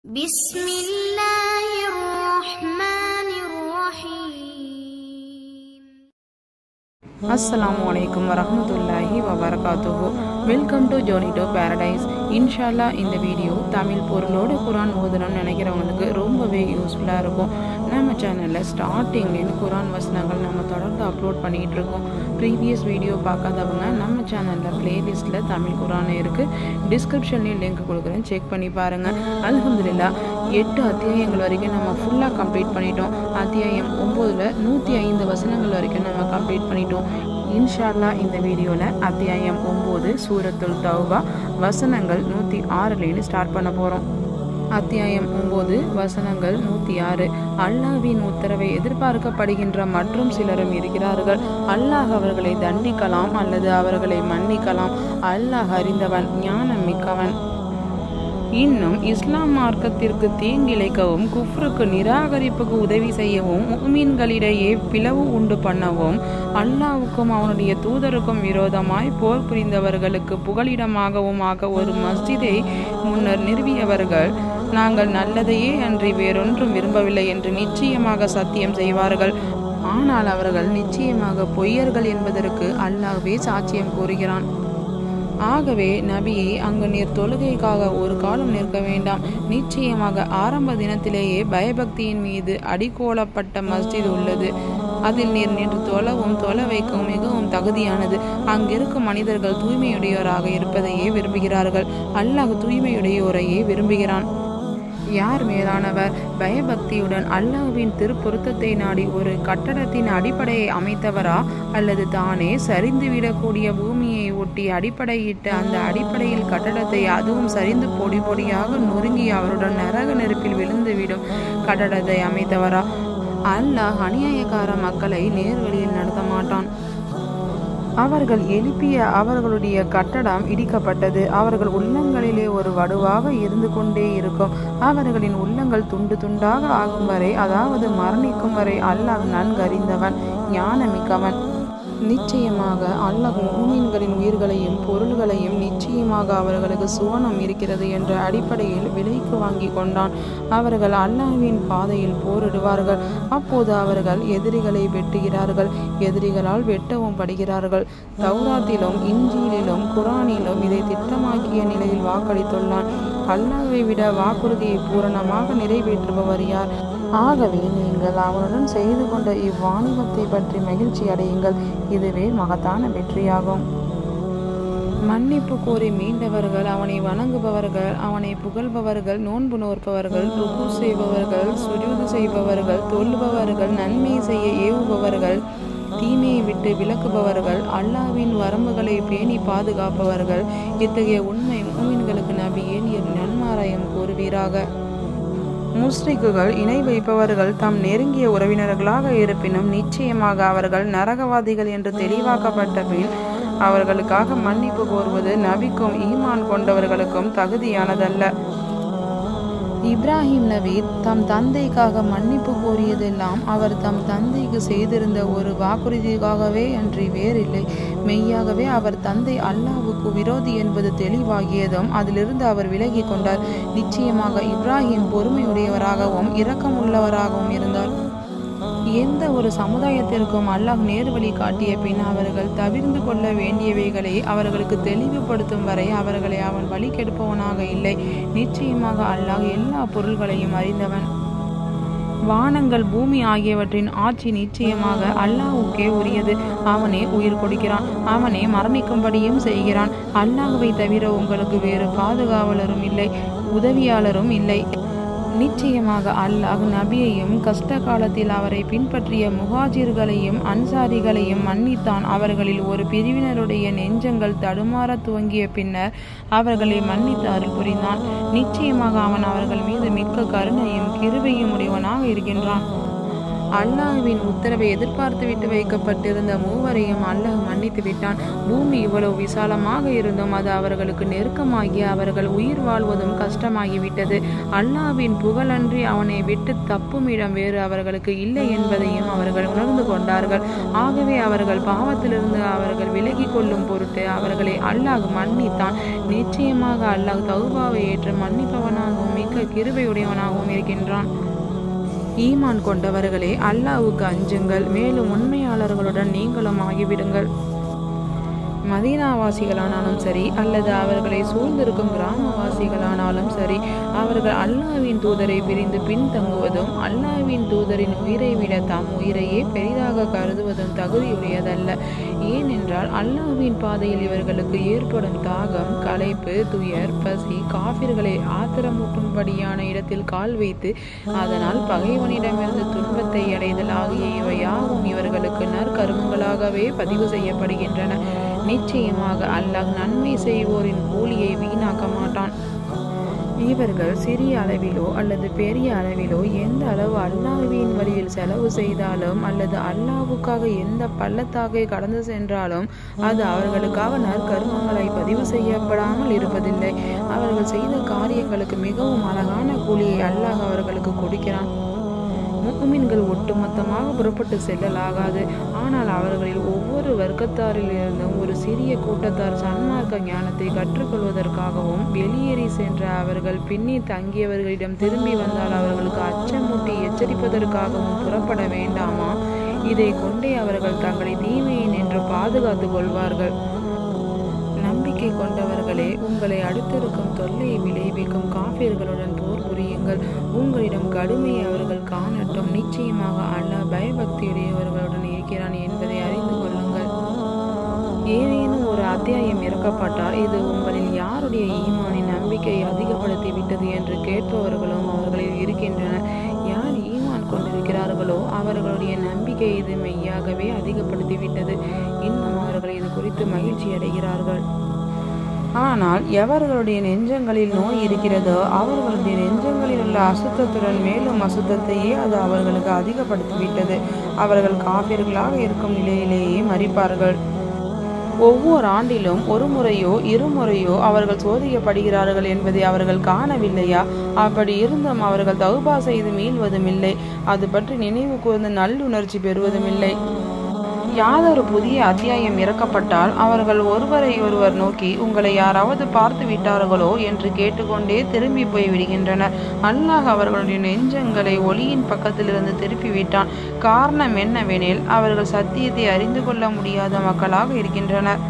بسم الله الرحمن الرحيم அஸ்ஸலாமு அலைக்கும் வரஹ்மத்துல்லாஹி வபரகாத்துஹு welcome to journey to paradise இன்ஷால்லா இந்த வீடியோ தமிழ் பொருளோட குரான் ஓதணும்னு நினைக்கிறவங்களுக்கு ரொம்பவே யூஸ்ஃபுல்லாக இருக்கும் நம்ம சேனலில் ஸ்டார்டிங்லேருந்து குரான் வசனங்கள் நம்ம தொடர்ந்து அப்லோட் பண்ணிகிட்டு இருக்கோம் ப்ரீவியஸ் வீடியோ பார்க்காதவங்க நம்ம சேனலில் ப்ளேலிஸ்ட்டில் தமிழ் குரான் இருக்குது டிஸ்கிரிப்ஷன்லேயும் லிங்க் கொடுக்குறேன் செக் பண்ணி பாருங்கள் அல்ஹம்துலில்லா எட்டு அத்தியாயங்கள் வரைக்கும் நம்ம ஃபுல்லாக கம்ப்ளீட் பண்ணிட்டோம் அத்தியாயம் ஒம்போதில் நூற்றி ஐந்து வசனங்கள் வரைக்கும் நம்ம கம்ப்ளீட் பண்ணிட்டோம் இன்ஷால்லா இந்த வீடியோவில் அத்தியாயம் ஒம்பது சூரத்துல் தௌபா வசனங்கள் நூற்றி ஆறுலேருந்து ஸ்டார்ட் பண்ண போகிறோம் அத்தியாயம் ஒம்பது வசனங்கள் நூற்றி ஆறு அல்லாஹ்வின் உத்தரவை எதிர்பார்க்கப்படுகின்ற மற்றும் சிலரும் இருக்கிறார்கள் அல்லாஹ் அவர்களை தண்டிக்கலாம் அல்லது அவர்களை மன்னிக்கலாம் அல்லாஹ் அறிந்தவன் ஞானம் மிக்கவன் இன்னும் இஸ்லாம் மார்க்கத்திற்கு தீங்கிழைக்கவும் குஃப்ருக்கு நிராகரிப்புக்கு உதவி செய்யவும் முஃமின்களிடையே பிளவு உண்டு பண்ணவும் அல்லாவுக்கும் அவனுடைய தூதருக்கும் விரோதமாய் போர் புரிந்தவர்களுக்கு புகலிடமாகவும் ஆக ஒரு மஸ்ஜிதை முன்னர் நிறுவியவர்கள் நாங்கள் நல்லதையே அன்றி வேறொன்றும் விரும்பவில்லை என்று நிச்சயமாக சத்தியம் செய்வார்கள் ஆனால் அவர்கள் நிச்சயமாக பொய்யர்கள் என்பதற்கு அல்லாஹ்வே சாட்சியம் கூறுகிறான் ஆகவே நபியே அங்கு நீர் தொழுகைக்காக ஒரு காலம் நிற்க வேண்டாம் நிச்சயமாக ஆரம்ப தினத்திலேயே பயபக்தியின் மீது அடிக்கோலப்பட்ட மஸ்ஜித் உள்ளது அதில் நீர் நின்று தொழவும் தொழ வைக்கவும் மிகவும் தகுதியானது அங்கிருக்கும் மனிதர்கள் தூய்மையுடையோராக இருப்பதையே விரும்புகிறார்கள் அல்லாஹ் தூய்மையுடையோரையே விரும்புகிறான் யார் மேலானவர் பயபக்தியுடன் அல்லாஹ்வின் திருப்பொருத்தத்தை நாடி ஒரு கட்டடத்தின் அடிப்படையை அமைத்தவரா அல்லது தானே சரிந்துவிடக்கூடிய பூமியை ஒட்டி அடிப்படையிட்டு அந்த அடிப்படையில் கட்டடத்தை அதுவும் சரிந்து பொடி பொடியாக நொறுங்கி அவருடன் நரக நெருப்பில் விழுந்துவிடும் கட்டடத்தை அமைத்தவரா அல்லாஹ் அநியாயக்கார மக்களை நேர்வழியில் நடத்த மாட்டான் அவர்கள் எழுப்பிய அவர்களுடைய கட்டடம் இடிக்கப்பட்டது அவர்கள் உள்ளங்களிலே ஒரு வடுவாக இருந்து கொண்டே இருக்கும் அவர்களின் உள்ளங்கள் துண்டு துண்டாக ஆகும் வரை அதாவது மரணிக்கும் வரை அல்லாஹ் நன்கறிந்தவன் ஞானமிக்கவன் நிச்சயமாக அல்லாஹ் மூமின்களின் உயிர்களையும் பொருள்களையும் நிச்சயமாக அவர்களுக்கு சுவனம் இருக்கிறது என்ற அடிப்படையில் விலைக்கு வாங்கி கொண்டான் அவர்கள் அல்லாஹ்வின் பாதையில் போரிடுவார்கள் அப்போது அவர்கள் எதிரிகளை வெட்டுகிறார்கள் எதிரிகளால் வெட்டவும் படுகிறார்கள் தௌராத்திலும் இஞ்சியிலும் குரானிலும் இதை திட்டமாக்கிய நிலையில் வாக்களித்துள்ளான் அல்லாஹ்வை விட வாக்குறுதியை பூரணமாக நிறைவேற்றுபவர் யார் ஆகவே நீங்கள் அவனுடன் செய்து கொண்ட இவ்வாணிபத்தை பற்றி மகிழ்ச்சி அடையுங்கள் இதுவே மகத்தான வெற்றியாகும் மன்னிப்பு கோரி மீண்டவர்கள் அவனை வணங்குபவர்கள் அவனை புகழ்பவர்கள் நோன்பு நோற்பவர்கள் ருக்கு செய்பவர்கள் சுஜூது செய்பவர்கள் தொல்பவர்கள் நன்மை செய்ய ஏவுபவர்கள் தீமையை விட்டு விலக்குபவர்கள் அல்லாவின் வரம்புகளை பேணி பாதுகாப்பவர்கள் இத்தகைய உண்மை மூமின்களுக்கு நபியே நீர் நன்மாராயம் கூறுவீராக முஸ்லிக்குகள் இணை வைப்பவர்கள் தம் நெருங்கிய உறவினர்களாக இருப்பினும் நிச்சயமாக அவர்கள் நரகவாதிகள் என்று தெளிவாக்கப்பட்ட பின் அவர்களுக்காக மன்னிப்பு கோருவது நபிக்கும் ஈமான் கொண்டவர்களுக்கும் தகுதியானதல்ல இப்ராஹிம் நபி தம் தந்தைக்காக மன்னிப்பு கோரியதெல்லாம் அவர் தம் தந்தைக்கு செய்திருந்த ஒரு வாக்குறுதிக்காகவே அன்றி வேறில்லை மெய்யாகவே அவர் தந்தை அல்லாவுக்கு விரோதி என்பது தெளிவாகியதும் அதிலிருந்து அவர் விலகி கொண்டார் நிச்சயமாக இப்ராஹிம் பொறுமையுடையவராகவும் இரக்கமுள்ளவராகவும் இருந்தார் எந்த ஒரு சமுதாயத்திற்கும் அல்லாஹ் நேர்வழி காட்டிய பின் அவர்கள் தவிர்ந்து கொள்ள வேண்டியவைகளை அவர்களுக்கு தெளிவுபடுத்தும் வரை அவர்களை அவன் வழி கெடுப்பவனாக இல்லை நிச்சயமாக அல்லாஹ் எல்லா பொருள்களையும் அறிந்தவன் வானங்கள் பூமி ஆகியவற்றின் ஆட்சி நிச்சயமாக அல்லாஹுக்கே உரியது அவனே உயிர் கொடுக்கிறான் அவனே மரணிக்கும்படியும் செய்கிறான் அல்லாஹுவை தவிர உங்களுக்கு வேறு பாதுகாவலரும் இல்லை உதவியாளரும் இல்லை நிச்சயமாக அல்லாஹ் நபியையும் கஷ்ட காலத்தில் அவரை பின்பற்றிய முஹாஜிர்களையும் அன்சாரிகளையும் மன்னித்தான் அவர்களில் ஒரு பிரிவினருடைய நெஞ்சங்கள் தடுமாற துவங்கிய பின்னர் அவர்களை மன்னித்து அருள் புரிந்தான் நிச்சயமாக அவன் அவர்கள் மீது மிக்க கருணையும் கிருபையும் உடையவனாக இருக்கின்றான் அல்லாஹ்வின் உத்தரவை எதிர்பார்த்து விட்டு வைக்கப்பட்டிருந்த மூவரையும் அல்லாஹ் மன்னித்து விட்டான் பூமி இவ்வளவு விசாலமாக இருந்தும் அது அவர்களுக்கு நெருக்கமாகி அவர்கள் உயிர் வாழ்வதும் கஷ்டமாகிவிட்டது அல்லாஹ்வின் புகழன்றி அவனை விட்டு தப்பும் இடம் வேறு அவர்களுக்கு இல்லை என்பதையும் அவர்கள் உணர்ந்து கொண்டார்கள் ஆகவே அவர்கள் பாவத்திலிருந்து அவர்கள் விலகி கொள்ளும் பொருட்டு அவர்களை அல்லாஹ் மன்னித்தான் நிச்சயமாக அல்லாஹ் தௌபாவை ஏற்று மன்னிப்பவனாகவும் மிக்க கிருபையுடையவனாகவும் இருக்கின்றான் ஈமான் கொண்டவர்களே அல்லாஹ்வுக்கு அஞ்சுங்கள் மேலும் உண்மையாளர்களுடன் நீங்களும் ஆகிவிடுங்கள் மதீனாவாசிகளானாலும் சரி அல்லது அவர்களை சூழ்ந்திருக்கும் கிராமவாசிகளானாலும் சரி அவர்கள் அல்லாஹ்வின் தூதரை பிரிந்து பின்தங்குவதும் அல்லாஹ்வின் தூதரின் உயிரை விட தாம் உயிரையே பெரிதாக கருதுவதும் தகுதியுடையதல்ல ஏனென்றால் அல்லாஹ்வின் பாதையில் இவர்களுக்கு ஏற்படும் தாகம் களைப்பு துயர் பசி காபிர்களை ஆத்திரமூட்டும்படியான இடத்தில் கால் வைத்து அதனால் பகைவனிடமிருந்து துன்பத்தை அடைதல் ஆகிய இவை யாவும் இவர்களுக்கு நற்கருமங்களாகவே பதிவு செய்யப்படுகின்றன நிச்சயமாக அல்லாஹ் நன்மை செய்வோரின் கூலியை வீணாக்க மாட்டான் இவர்கள் சிறிய அளவிலோ அல்லது பெரிய அளவிலோ எந்த அளவு அல்லாஹ்வின் வழியில் செலவு செய்தாலும் அல்லது அல்லாஹ்வுக்காக எந்த பள்ளத்தாக்கை கடந்து சென்றாலும் அது அவர்களுக்காக நற்கருமங்களை பதிவு செய்யப்படாமல் இருப்பதில்லை அவர்கள் செய்த காரியங்களுக்கு மிகவும் அழகான கூலியை அல்லாஹ் அவர்களுக்கு கொடுக்கிறான் முக்மின்கள் ஒட்டுமொத்தமாக புறப்பட்டு செல்லலாகாது ஆனால் அவர்களில் ஒவ்வொரு வர்க்கத்தாரிலிருந்தும் ஒரு சிறிய கூட்டத்தார் சன்மார்க்க ஞானத்தை கற்றுக்கொள்வதற்காகவும் வெளியேறி சென்ற அவர்கள் பின்னி தங்கியவர்களிடம் திரும்பி வந்தால் அவர்களுக்கு அச்சமூட்டி எச்சரிப்பதற்காகவும் புறப்பட வேண்டாமா இதை கொண்டே அவர்கள் தங்களை தீமையை நின்று பாதுகாத்துக் கொள்வார்கள் நம்பிக்கை கொண்டவர்களே உங்களை அடுத்திருக்கும் தொல்லையை விளைவிக்கும் காஃபிர்களுடன் போர் புரியுங்கள் உங்களிடம் கடுமையை அவர்கள் காணட்டும் நிச்சயமாக அல்லாஹ் பயபக்தியுடையவர்களுடன் இருக்கிறான் என்பதை அறிந்து கொள்ளுங்கள் ஏதேனும் ஒரு அத்தியாயம் இறக்கப்பட்டால் இது உங்களில் யாருடைய ஈமானின் நம்பிக்கையை அதிகப்படுத்தி விட்டது என்று கேட்பவர்களும் அவர்களில் இருக்கின்றனர் யார் ஈமான் கொண்டிருக்கிறார்களோ அவர்களுடைய நம்பிக்கை இது மெய்யாகவே அதிகப்படுத்தி விட்டது இன்னும் அவர்கள் இது குறித்து மகிழ்ச்சி அடைகிறார்கள் ஆனால் எவர்களுடைய நெஞ்சங்களில் நோய் இருக்கிறதோ அவர்களுடைய நெஞ்சங்களில் உள்ள அசுத்தத்துடன் மேலும் அசுத்தத்தையே அது அவர்களுக்கு அதிகப்படுத்திவிட்டது அவர்கள் காபிர்களாக இருக்கும் நிலையிலேயே மறிப்பார்கள் ஒவ்வொரு ஆண்டிலும் ஒரு முறையோ இருமுறையோ அவர்கள் சோதிக்கப்படுகிறார்கள் என்பதை அவர்கள் காணவில்லையா அப்படி இருந்தும் அவர்கள் தௌபா செய்து மீள்வதும் இல்லை அது பற்றி நினைவு கூர்ந்து நல்லுணர்ச்சி பெறுவதும் இல்லை யாதொரு புதிய அத்தியாயம் இறக்கப்பட்டால் அவர்கள் ஒருவரை ஒருவர் நோக்கி உங்களை யாராவது பார்த்து விட்டார்களோ என்று கேட்டுக்கொண்டே திரும்பி போய் விடுகின்றனர் அல்லாஹ் அவர்களுடைய நெஞ்சங்களை ஒளியின் பக்கத்திலிருந்து திருப்பி விட்டான் காரணம் என்னவெனில் அவர்கள் சத்தியத்தை அறிந்து கொள்ள முடியாத மக்களாக இருக்கின்றனர்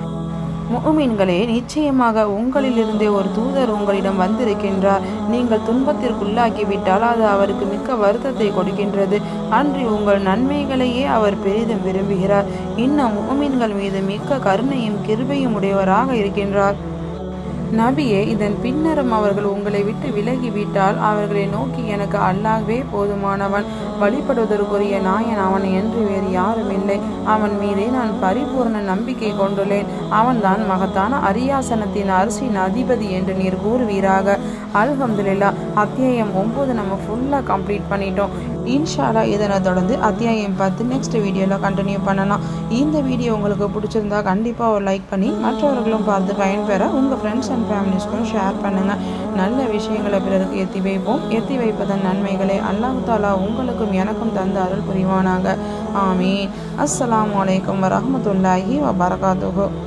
முஃமின்களே நிச்சயமாக உங்களிலிருந்தே ஒரு தூதர் உங்களிடம் வந்திருக்கின்றார் நீங்கள் துன்பத்திற்குள்ளாக்கிவிட்டால் அது அவருக்கு மிக்க வருத்தத்தை கொடுக்கின்றது அன்றி உங்கள் நன்மைகளையே அவர் பெரிதும் விரும்புகிறார் இன்னும் முஃமின்கள் மீது மிக்க கருணையும் கிருபையும் உடையவராக இருக்கின்றார் நபியே இதன் பின்னரும் அவர்கள் உங்களை விட்டு விலகிவிட்டால் அவர்களை நோக்கி எனக்கு அல்லாஹ்வே போதுமானவன் வழிபடுவதற்குரிய நாயன் அவன் என்று வேறு யாரும் இல்லை அவன் மீதே நான் பரிபூர்ண நம்பிக்கை கொண்டுள்ளேன் அவன்தான் மகத்தான அரியாசனத்தின் அரிசியின் அதிபதி என்று நீர் கூறுவீராக அல்ஹம்துலில்லா அத்தியாயம் ஒம்பது நம்ம ஃபுல்லாக கம்ப்ளீட் பண்ணிட்டோம் இன்ஷாலா இதனை தொடர்ந்து அத்தியாயம் பத்து நெக்ஸ்ட் வீடியோவில் கண்டினியூ பண்ணலாம் இந்த வீடியோ உங்களுக்கு பிடிச்சிருந்தா கண்டிப்பாக ஒரு லைக் பண்ணி மற்றவர்களும் பார்த்து பயன்பெற உங்கள் ஃப்ரெண்ட்ஸ் அண்ட் ஃபேமிலிஸ்க்கும் ஷேர் பண்ணுங்கள் நல்ல விஷயங்களை பிறருக்கு எத்தி வைப்போம் எத்தி வைப்பதன் நன்மைகளை அல்லாஹ் தாலா உங்களுக்கும் எனக்கும் தந்து அருள் புரிவானாக ஆமீன் அஸ்ஸலாமு அலைக்கும் வரஹ்மத்துல்லாஹி வபரகாத்துஹு